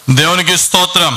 దేవునికి స్తోత్రం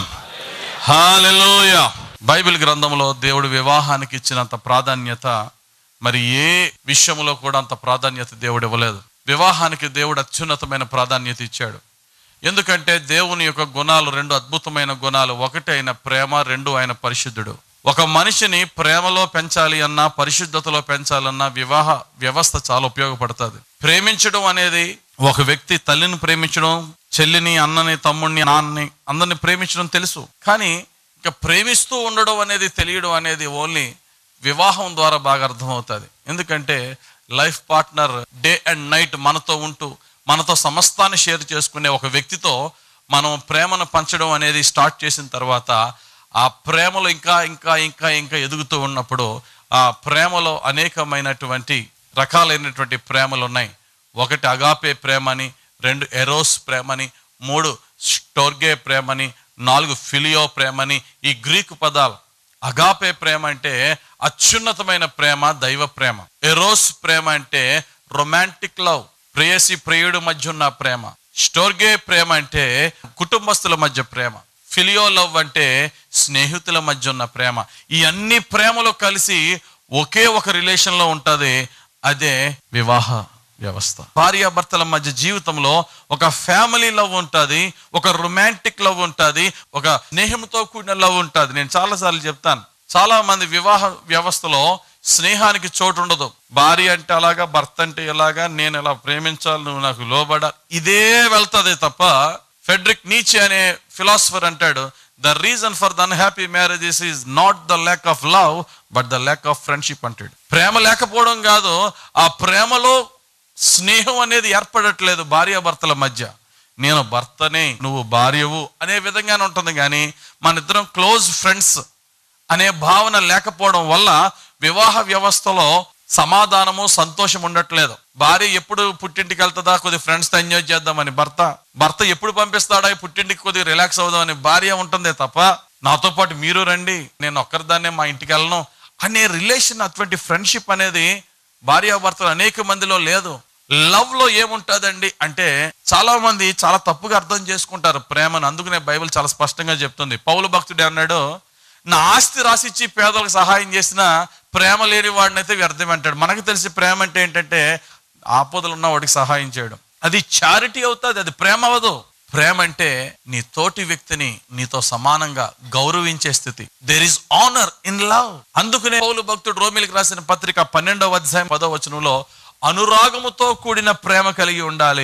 hallelujah Bible గ్రంథంలో దేవుడు వివాహానికి ఇచ్చినంత ప్రాధాన్యత మరి ఏ విషయంలో కూడా అంత ప్రాధాన్యత దేవుడు ఇవ్వలేదు వివాహానికి దేవుడు అత్యున్నతమైన ప్రాధాన్యత ఇచ్చాడు ఎందుకంటే దేవుని యొక్క గుణాలు రెండు అద్భుతమైన గుణాలు ఒకటి అయిన ప్రేమ రెండు ఆయన పరిశుద్ధుడు ఒక మనిషిని ప్రేమలో పెంచాలి అన్నా పరిశుద్ధతలో పెంచాలన్నా వివాహ వ్యవస్థ చాలా ఉపయోగపడుతుంది ప్రేమించడం అనేది ఒక వ్యక్తి తల్లిని ప్రేమించడం చెల్లిని అన్నని తమ్ముడిని నాన్నని అందరిని ప్రేమించడం తెలుసు కానీ ఇక ప్రేమిస్తూ ఉండడం అనేది తెలియడం అనేది ఓన్లీ వివాహం ద్వారా బాగా అర్థమవుతుంది ఎందుకంటే life partner day and night మనతో ఉంటూ మనతో సమస్తాన్ని షేర్ చేసుకునే ఒక వ్యక్తితో మనం ప్రేమను పంచడం అనేది స్టార్ట్ చేసిన తర్వాత ఆ ప్రేమలో ఇంకా ఇంకా ఇంకా ఇంకా ఎదుగుతూ ఉన్నప్పుడు ఆ ప్రేమలో అనేకమైనటువంటి రకాలైనటువంటి ప్రేమలు ఉన్నాయి ఒకటి అగాపే ప్రేమని రెండు ఎరోస్ ప్రేమని మూడు స్టోర్గే ప్రేమని నాలుగు ఫిలియో ప్రేమని ఈ గ్రీకు పదాలు అగాపే ప్రేమ అంటే అత్యున్నతమైన ప్రేమ దైవ ప్రేమ ఎరోస్ ప్రేమ అంటే రొమాంటిక్ లవ్ ప్రేయసి ప్రియుడు మధ్య ఉన్న ప్రేమ స్టోర్గే ప్రేమ అంటే కుటుంబస్తుల మధ్య ప్రేమ ఫిలియో లవ్ అంటే స్నేహితుల మధ్య ఉన్న ప్రేమ ఈ అన్ని ప్రేమలు కలిసి ఒకే ఒక రిలేషన్లో ఉంటుంది అదే వివాహ వ్యవస్థ భార్యాభర్తల మధ్య జీవితంలో ఒక ఫ్యామిలీ లవ్ ఉంటుంది ఒక రొమాంటిక్ లవ్ ఉంటుంది ఒక స్నేహంతో కూడిన లవ్ ఉంటుంది నేను చాలాసార్లు చెప్తాను చాలా మంది వివాహ వ్యవస్థలో స్నేహానికి చోటు ఉండదు భార్య అంటే అలాగా భర్త అంటే ఇలాగా నేను ఇలా ప్రేమించాలి నువ్వు నాకు లోబడ ఇదే వెళ్తుంది తప్ప ఫెడ్రిక్ నీచే అనే ఫిలాసఫర్ అంటాడు the reason for the unhappy marriages is not the lack of love but the lack of friendship అంటాడు ప్రేమ లేకపోవడం కాదు ఆ ప్రేమలో స్నేహం అనేది ఏర్పడట్లేదు భార్యాభర్తల మధ్య నేను భర్తనే నువ్వు భార్యవు అనే విధంగానే ఉంటుంది కానీ మన ఇద్దరం క్లోజ్ ఫ్రెండ్స్ అనే భావన లేకపోవడం వల్ల వివాహ వ్యవస్థలో సమాధానము సంతోషం ఉండట్లేదు భార్య ఎప్పుడు పుట్టింటికి వెళ్తుందా కొద్ది ఫ్రెండ్స్తో ఎంజాయ్ చేద్దామని భర్త భర్త ఎప్పుడు పంపిస్తాడా ఈ పుట్టింటికి కొద్దిగా రిలాక్స్ అవుదామని భార్య ఉంటుందే తప్ప నాతో పాటు మీరు రండి నేను ఒక్కరిదాన్నే మా ఇంటికి వెళ్ళను అనే రిలేషన్ అటువంటి ఫ్రెండ్షిప్ అనేది భార్యాభర్తలు అనేక మందిలో లేదు లవ్ లో ఏముంటుందండి అంటే చాలా మంది చాలా తప్పుగా అర్థం చేసుకుంటారు ప్రేమను అందుకనే బైబిల్ చాలా స్పష్టంగా చెప్తుంది పౌలు భక్తుడు అన్నాడు నా ఆస్తి రాసిచ్చి పేదలకు సహాయం చేసిన ప్రేమ లేని వాడినైతే వ్యర్థం అంటాడు మనకు తెలిసి ప్రేమ అంటే ఏంటంటే ఆపదలు ఉన్న వాడికి సహాయం చేయడం అది చారిటీ అవుతుంది అది ప్రేమ అవ్వదు ప్రేమ అంటే నీ తోటి వ్యక్తిని నీతో సమానంగా గౌరవించే స్థితి there is honour in love అందుకనే పౌలు భక్తుడు రోమిలికి రాసిన పత్రిక పన్నెండవ అధ్యాయం పదో వచనంలో అనురాగముతో కూడిన ప్రేమ కలిగి ఉండాలి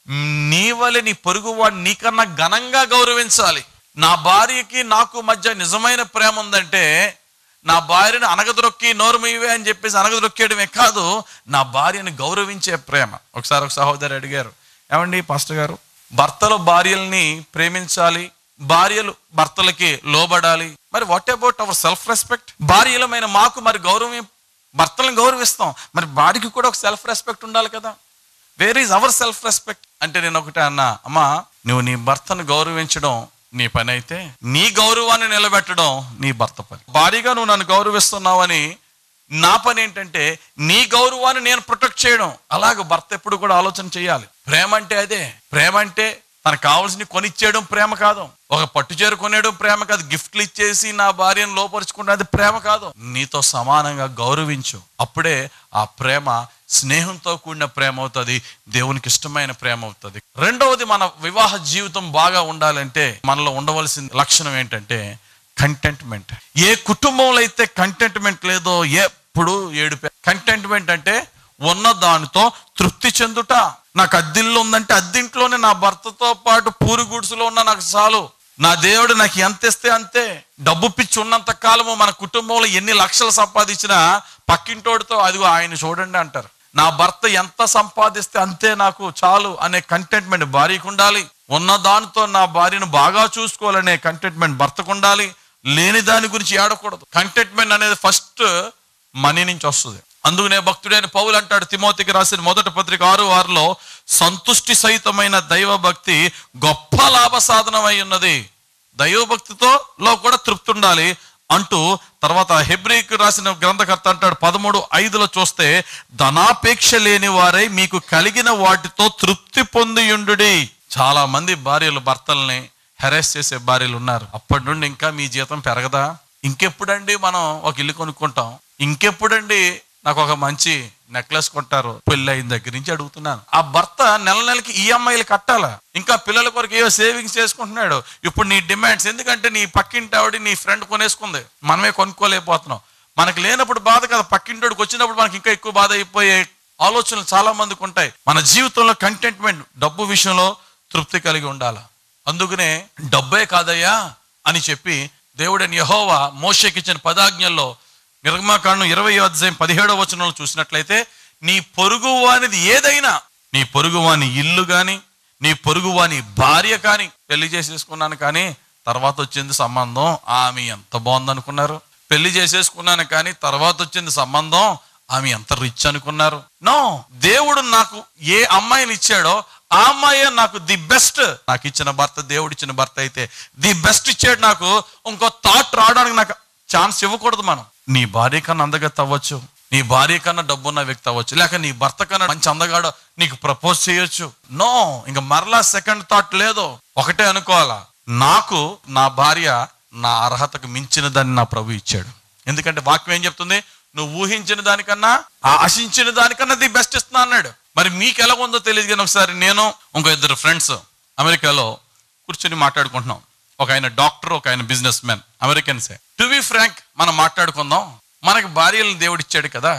నీ వలె నీ పొరుగువాడు నీకన్నా ఘనంగా గౌరవించాలి నా భార్యకి నాకు మధ్య నిజమైన ప్రేమ ఉందంటే నా భార్యను అనగదొక్కి నోరు మీవే అని చెప్పేసి అనగదొక్కేయడమే కాదు నా భార్యను గౌరవించే ప్రేమ ఒకసారి ఒక సహోదరు అడిగారు ఏమండి పాస్టర్ గారు భర్తలు భార్యల్ని ప్రేమించాలి భార్యలు భర్తలకి లోబడాలి మరి what about our self respect భార్యలమైన మాకు మరి గౌరవం భర్తలను గౌరవిస్తాం మరి భార్యకి కూడా ఒక సెల్ఫ్ రెస్పెక్ట్ ఉండాలి కదా where is our self respect అంటే నేను ఒకటే అన్నా అమ్మా నువ్వు నీ భర్తను గౌరవించడం నీ పని అయితే నీ గౌరవాన్ని నిలబెట్టడం నీ భర్త పని భారీగా నువ్వు నన్ను గౌరవిస్తున్నావని నా పని ఏంటంటే నీ గౌరవాన్ని నేను ప్రొటెక్ట్ చేయడం అలాగ భర్త ఎప్పుడు కూడా ఆలోచన చేయాలి ప్రేమ అంటే అదే ప్రేమ అంటే తనకు కావాల్సిన కొనిచ్చేయడం ప్రేమ కాదు ఒక పట్టు చీర కొనేయడం ప్రేమ కాదు గిఫ్ట్లు ఇచ్చేసి నా భార్యను లోపరుచుకుంటే అది ప్రేమ కాదు నీతో సమానంగా గౌరవించు అప్పుడే ఆ ప్రేమ స్నేహంతో కూడిన ప్రేమ అవుతుంది దేవునికి ఇష్టమైన ప్రేమ అవుతుంది రెండవది మన వివాహ జీవితం బాగా ఉండాలంటే మనలో ఉండవలసిన లక్షణం ఏంటంటే కంటెంట్మెంట్ ఏ కుటుంబంలో అయితే కంటెంట్మెంట్ లేదో ఎప్పుడు ఏడుపే కంటెంట్మెంట్ అంటే ఉన్న దానితో తృప్తి చెందుట నాకు అద్దిల్లు ఉందంటే అద్దింట్లోనే నా భర్తతో పాటు పూరి గుడిసెలో ఉన్న నాకు చాలు నా దేవుడు నాకు ఎంత ఇస్తే అంతే డబ్బు పిచ్చి ఉన్నంత కాలము మన కుటుంబంలో ఎన్ని లక్షలు సంపాదించినా పక్కింటోడితో అదిగో ఆయన చూడండి అంటారు నా భర్త ఎంత సంపాదిస్తే అంతే నాకు చాలు అనే కంటెంట్మెంట్ భార్యకు ఉండాలి ఉన్న దానితో నా భార్యను బాగా చూసుకోవాలనే కంటెంట్మెంట్ భర్తకు ఉండాలి లేని దాని గురించి ఏడకూడదు కంటెంట్మెంట్ అనేది ఫస్ట్ మనీ నుంచి వస్తుంది అందుకనే భక్తుడైన పౌలు అంటాడు తిమోతికి రాసిన మొదటి పత్రిక ఆరు ఆరులో సంతుష్టి సహితమైన దైవ భక్తి గొప్ప లాభ సాధనమై ఉన్నది దైవభక్తితో లో కూడా తృప్తి ఉండాలి అంటూ తర్వాత హెబ్రికి రాసిన గ్రంథకర్త అంటాడు పదమూడు ఐదులో చూస్తే ధనాపేక్ష లేని వారై మీకు కలిగిన వాటితో తృప్తి పొందియుండు చాలా మంది భార్యలు భర్తల్ని హెరాస్ చేసే భార్యలు ఉన్నారు అప్పటి నుండి ఇంకా మీ జీతం పెరగదా ఇంకెప్పుడండి మనం ఒక ఇల్లు కొనుక్కుంటాం ఇంకెప్పుడండి నాకు ఒక మంచి నెక్లెస్ కొంటారు పెళ్ళి అయిన దగ్గర నుంచి అడుగుతున్నాను ఆ భర్త నెల నెలకి ఈఎంఐలు కట్టాలా ఇంకా పిల్లల కొరకు ఏవో సేవింగ్స్ చేసుకుంటున్నాడు ఇప్పుడు నీ డిమాండ్స్ ఎందుకంటే నీ పక్కింటి ఆవిడ నీ ఫ్రెండ్ కొనేసుకుంది మనమే కొనుక్కోలేకపోతున్నాం మనకు లేనప్పుడు బాధ కదా పక్కింటోడికి వచ్చినప్పుడు మనకి ఇంకా ఎక్కువ బాధ అయిపోయే ఆలోచనలు చాలా మందికి ఉంటాయి మన జీవితంలో కంటెంట్మెంట్ డబ్బు విషయంలో తృప్తి కలిగి ఉండాలి అందుకనే డబ్బే కాదయ్యా అని చెప్పి దేవుడని యహోవా మోషకి ఇచ్చిన పదాజ్ఞల్లో నిర్గమాకాండం ఇరవై అధ్యాయం పదిహేడవ వచనంలో చూసినట్లయితే నీ పొరుగు వానిది ఏదైనా నీ పొరుగు వాని ఇల్లు కానీ నీ పొరుగు వాని భార్య కానీ పెళ్లి చేసేసుకున్నాను కానీ తర్వాత వచ్చింది సంబంధం ఆమె ఎంత బాగుందనుకున్నారు పెళ్లి చేసేసుకున్నాను కానీ తర్వాత వచ్చింది సంబంధం ఆమె ఎంత రిచ్ అనుకున్నారు నో దేవుడు నాకు ఏ అమ్మాయిని ఇచ్చాడో ఆ అమ్మాయి నాకు ది బెస్ట్ నాకు ఇచ్చిన భర్త దేవుడు ఇచ్చిన భర్త అయితే ది బెస్ట్ ఇచ్చాడు నాకు ఇంకో థాట్ రావడానికి నాకు ఛాన్స్ ఇవ్వకూడదు మనం నీ భార్య కన్నా అందగత్త అవ్వచ్చు నీ భార్య కన్నా డబ్బున్న వ్యక్తి అవ్వచ్చు లేక నీ భర్త కన్నా మంచి అందగాడు నీకు ప్రపోజ్ చేయొచ్చు నో ఇంకా మరలా సెకండ్ థాట్ లేదు ఒకటే అనుకోవాలా నాకు నా భార్య నా అర్హతకు మించిన దాన్ని నా ప్రభు ఇచ్చాడు ఎందుకంటే వాక్యం ఏం చెప్తుంది నువ్వు ఊహించిన దానికన్నా ఆశించిన దానికన్నా ది బెస్ట్ ఇస్తున్నా అన్నాడు మరి మీకు ఎలా ఉందో తెలియదు కానీ ఒకసారి నేను ఇంకో ఇద్దరు ఫ్రెండ్స్ అమెరికాలో కూర్చొని మాట్లాడుకుంటున్నాం ఒక ఆయన డాక్టర్ ఒక ఆయన బిజినెస్ మ్యాన్ అమెరికన్సే టు బి ఫ్రాంక్ మనం మాట్లాడుకుందాం మనకి భార్యలను దేవుడిచ్చాడు కదా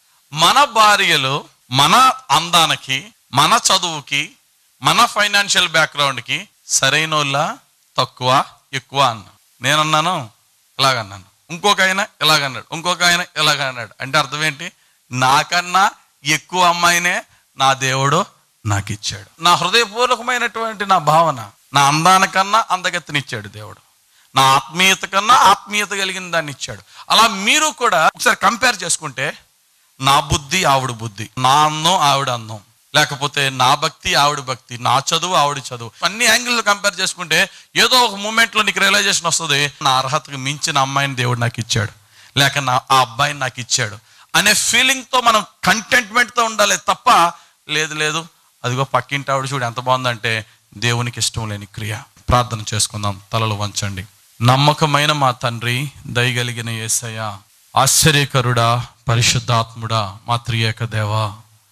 మన భార్యలు మన అందానికి మన చదువుకి మన ఫైనాన్షియల్ బ్యాక్గ్రౌండ్కి సరైన తక్కువ ఎక్కువ అన్న నేనన్నాను ఇలాగన్నాను ఇంకొక ఆయన ఇలాగన్నాడు ఇంకొక ఆయన ఇలాగన్నాడు అంటే అర్థం ఏంటి నాకన్నా ఎక్కువ అమ్మాయినే నా దేవుడు నాకు ఇచ్చాడు నా హృదయపూర్వకమైనటువంటి నా భావన నా అందానికన్నా అందగత్తనిచ్చాడు దేవుడు నా ఆత్మీయత కన్నా ఆత్మీయత కలిగిన దాన్ని ఇచ్చాడు అలా మీరు కూడా ఒకసారి కంపేర్ చేసుకుంటే నా బుద్ధి ఆవిడ బుద్ధి నా అందం ఆవిడ అందం లేకపోతే నా భక్తి ఆవిడ భక్తి నా చదువు ఆవిడ చదువు అన్ని యాంగిల్ కంపేర్ చేసుకుంటే ఏదో ఒక మూమెంట్ లో నీకు రియలైజేషన్ వస్తుంది నా అర్హతకు మించిన అమ్మాయిని దేవుడు నాకు ఇచ్చాడు లేక నా ఆ అబ్బాయిని నాకు ఇచ్చాడు అనే ఫీలింగ్ తో మనం కంటెంట్మెంట్ తో ఉండాలి తప్ప లేదు లేదు అదిగో పక్కింటి ఆవిడ చూడు ఎంత బాగుందంటే దేవునికి ఇష్టం లేని క్రియ ప్రార్థన చేసుకుందాం తలలు వంచండి నమ్మకమైన మా తండ్రి దయగలిగిన యేసయ్య ఆశ్చర్యకరుడా పరిశుద్ధాత్ముడా మా త్రియేక దేవా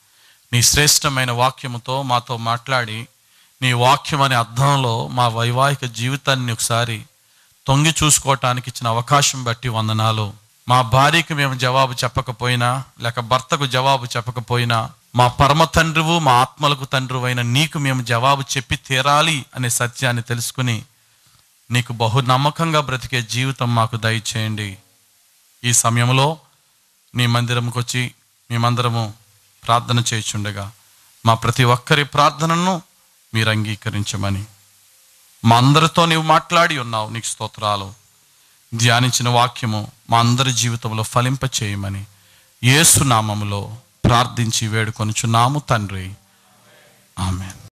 నీ శ్రేష్టమైన వాక్యముతో మాతో మాట్లాడి నీ వాక్యం అనే అర్థంలో మా వైవాహిక జీవితాన్ని ఒకసారి తొంగి చూసుకోవటానికి ఇచ్చిన అవకాశం బట్టి వందనాలు మా భార్యకి మేము జవాబు చెప్పకపోయినా లేక భర్తకు జవాబు చెప్పకపోయినా మా పరమ తండ్రివు మా ఆత్మలకు తండ్రి అయిన నీకు మేము జవాబు చెప్పి తీరాలి అనే సత్యాన్ని తెలుసుకుని నీకు బహు నమ్మకంగా బ్రతికే జీవితం మాకు దయచేయండి ఈ సమయంలో నీ మందిరంకి వచ్చి మేమందరము ప్రార్థన చేయుచుండగా మా ప్రతి ఒక్కరి ప్రార్థనను మీరు అంగీకరించమని మా అందరితో నీవు మాట్లాడి ఉన్నావు నీకు స్తోత్రాలు ధ్యానించిన వాక్యము మా అందరి జీవితంలో ఫలింప చేయమని యేసు నామములో ప్రార్థించి వేడుకొనుచున్నాము తండ్రి ఆమె